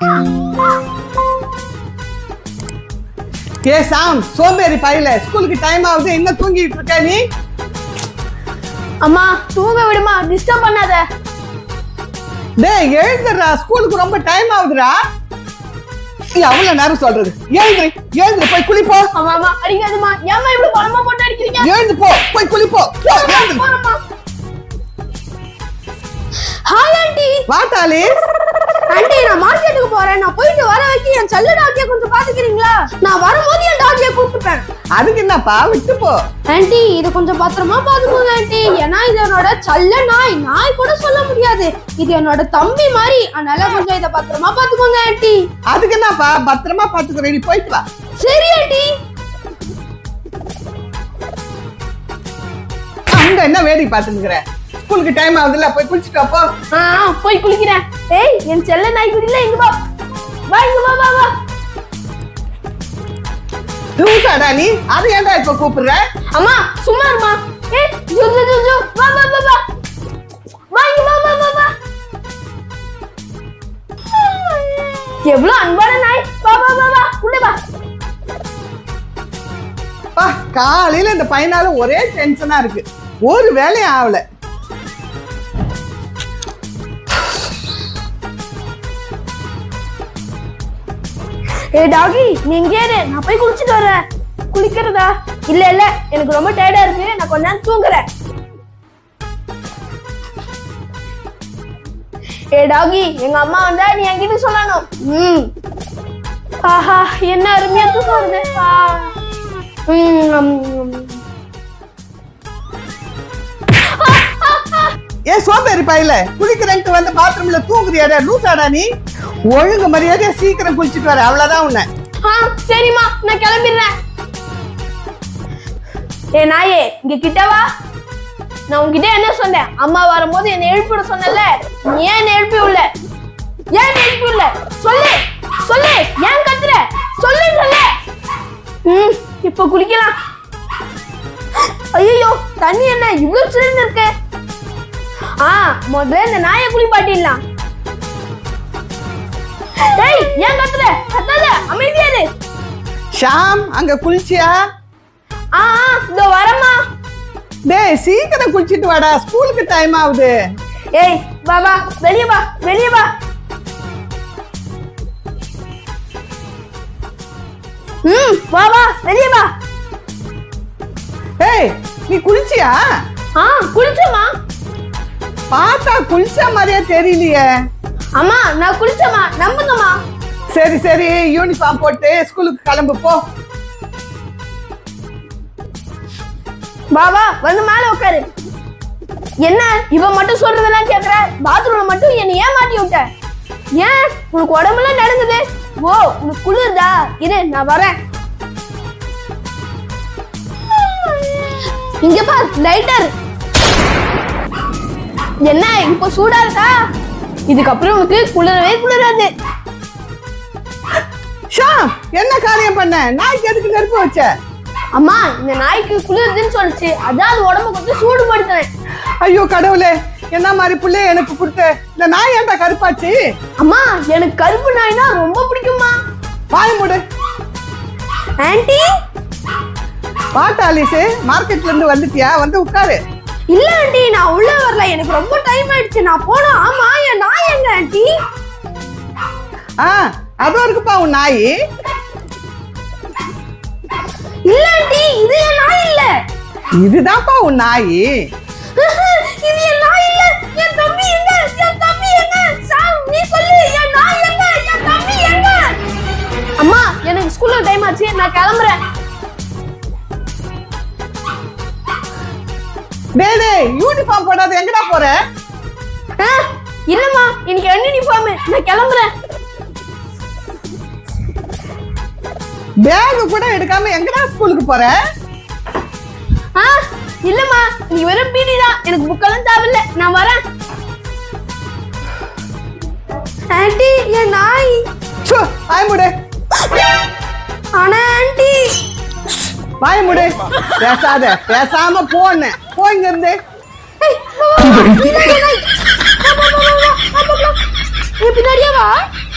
ஏ சாம் சோம்பேறி பையில ஸ்கூலுக்கு டைம் ஆகுது இன்னும் தூங்கிட்டு இருக்க நீ அம்மா தூங்க விடுமா டிஸ்டர்ப் பண்ணாத டேய் எழுந்துடுறா ஸ்கூலுக்கு ரொம்ப டைம் ஆகுதுடா எவ்வளவு நேரம் சொல்றது எழுந்து எழுந்து போய் குளிப்போ அம்மா அம்மா அடிக்காதுமா ஏம்மா இப்படி பணமா போட்டு அடிக்கிறீங்க எழுந்து போ போய் குளிப்போ போ, எழுந்து. போறேம்மா. ஹாய் ஆண்டி வாட்டாளி ஆண்டி நான் மார்க்கெட்டுக்கு போறேன் நான் போயிட்டு வர வரைக்கும் என் செல்ல டாக்கிய கொஞ்சம் பாத்துக்கிறீங்களா நான் வரும்போது என் டாக்கிய கூப்பிட்டுப்பேன் அதுக்கு என்னப்பா விட்டு போ ஆண்டி இது கொஞ்சம் பத்திரமா பாத்துக்கோங்க ஆண்டி ஏன்னா இது என்னோட செல்ல நாய் நாய் கூட சொல்ல முடியாது இது என்னோட தம்பி மாதிரி அதனால கொஞ்சம் இதை பத்திரமா பாத்துக்கோங்க ஆண்டி அதுக்கு என்னப்பா பத்திரமா பாத்துக்கிறேன் நீ போயிட்டு வா சரி ஆண்டி அங்க என்ன வேடிக்கை பாத்துக்கிற ஸ்கூலுக்கு டைம் ஆகுதுல்ல போய் குளிச்சுட்டு போ ஆ போய் குளிக்கிறேன் ஏய் என் செல்ல நாய் குடில இங்க வா வா இங்க வா வா வா லூசாடா நீ அது ஏன்டா இப்ப கூப்பிடுற அம்மா சும்மா இருமா ஏய் ஜு ஜு ஜு ஜு வா வா வா வா வா இங்க வா வா வா வா எவ்வளவு அன்பான நாய் வா வா வா வா உள்ள வா பா காலையில இந்த பையனால ஒரே டென்ஷனா இருக்கு ஒரு வேலையும் ஆகல ஏய் டாகி நீ இங்கே இரு நான் போய் குளிச்சிட்டு வரேன் குளிக்கிறதா இல்ல இல்ல எனக்கு ரொம்ப டயர்டா இருக்கு நான் கொஞ்ச நேரம் தூங்குறேன் ஏ டாகி எங்க அம்மா வந்தா நீ என்கிட்ட சொல்லணும் ம் ஆஹா என்ன அருமையா தூக்கம் வருது ஆ. ம், ம், ம். ஏன் சோம்பேறி பையில குளிக்கிறேன்ட்டு வந்து பாத்ரூம்ல தூங்குறியாடா லூசாடா நீ ஒழுங்கு மரியாதையா சீக்கிரம் குளிச்சுட்டு வர அவ்வளவுதான் உன்னை ஆ சரிம்மா நான் கிளம்பிடுறேன் ஏ நாயே இங்க கிட்ட வா நான் உன்கிட்ட என்ன சொன்னேன் அம்மா வரும்போது என்னை எழுப்பிட சொன்னல நீ ஏன் என்னை எழுப்பி உள்ள ஏன் என்னை எழுப்பி உள்ள சொல்லு சொல்லு ஏன் கத்துற சொல்லு சொல்லு ம் இப்போ குளிக்கலாம் ஐயோ தண்ணி என்ன இவ்வளவு சில்லுன்னு இருக்கு ஆ முதல்ல இந்த நாயை குளிப்பாட்டிடலாம் டேய் ஏன் கத்துற கத்தாத அமைதியா இரு ஷாம் அங்க குளிச்சியா ஆ ஆ, இதோ வரமா டேய் சீக்கிரம் குளிச்சிட்டு வாடா ஸ்கூலுக்கு டைம் ஆகுது ஏய் வா வா வெளிய வா வெளிய வா ம் வா வா வெளிய வா ஏய் நீ குளிச்சியா ஆ குளிச்சமா பார்த்தா குளிச்ச மாதிரியே தெரியலையே அம்மா நான் குளிச்சமா நம்புங்கம்மா சரி சரி யூனிஃபார்ம் போட்டு ஸ்கூலுக்கு கிளம்பு போ வா வா வந்து மேல உட்காரு என்ன இவ மட்டும் சொல்றதெல்லாம் கேக்குற பாத்ரூம்ல மட்டும் என்ன ஏன் மாட்டி விட்ட ஏன் உனக்கு உடம்பெல்லாம் நடங்குது ஓ உனக்கு குளிருதா இரு நான் வரேன் இங்க பார் லைட்டர் என்ன இப்போ சூடா இருக்கா இதுக்கப்புறம் உனக்கு குளிரவே குளிராது ஷாம் என்ன காரியம் பண்ண நாய்க்கு எதுக்கு நெருப்பு வச்ச அம்மா இந்த நாய்க்கு குளிருதுன்னு சொல்லுச்சு அதான் அது உடம்பு கொஞ்சம் சூடுபடுத்தினேன் ஐயோ கடவுளே என்ன மாதிரி புள்ளைய எனக்கு கொடுத்த இந்த நாய் ஏன்டா கருப்பாச்சு அம்மா எனக்கு கருப்பு நாய்னா ரொம்ப பிடிக்குமா வாய் மூடு ஆன்ட்டி வாட்டா ஆலிஸு மார்க்கெட்ல இருந்து வந்துட்டியா வந்து உட்காரு இல்ல ஆண்டி நான் உள்ள வரல எனக்கு ரொம்ப டைம் ஆயிடுச்சு நான் போனோம் ஆமா என் நாய் எங்க ஆண்டி ஆ அதுவும் இருக்குப்பா உன் நாய் இல்ல ஆண்டி இது என் நாய் இல்ல இதுதான்ப்பா உன் நாய் இது என் நாய் இல்ல என் தம்பி எங்க என் தம்பி எங்க சாம் நீ சொல்லு என் நாய் எங்க என் தம்பி எங்க அம்மா எனக்கு ஸ்கூல்ல டைம் ஆச்சு நான் கிளம்புறேன் டேய் டேய் யூனிஃபார்ம் போடாத எங்கடா போற ஆ, இல்லம்மா இன்னைக்கு என்ன யூனிஃபார்ம் நான் கிளம்புறேன் பேக் கூட எடுக்காம எங்கடா ஸ்கூலுக்கு போற ஆ இல்லம்மா நீ வெறும் பீடி தான் எனக்கு புக்கெல்லாம் தேவையில்ல நான் வரேன் ஆண்டி என் நாய் சு, வாய் மூடு ஆனா ஆண்டி வாய் மூடு பேசாத பேசாம போன போ இங்க இருந்து ஏய், வா, வா, வா, இதான் என் நாய். வா, வா, வா, வா, வா, வா, வா. நீ பின்னாடியே வா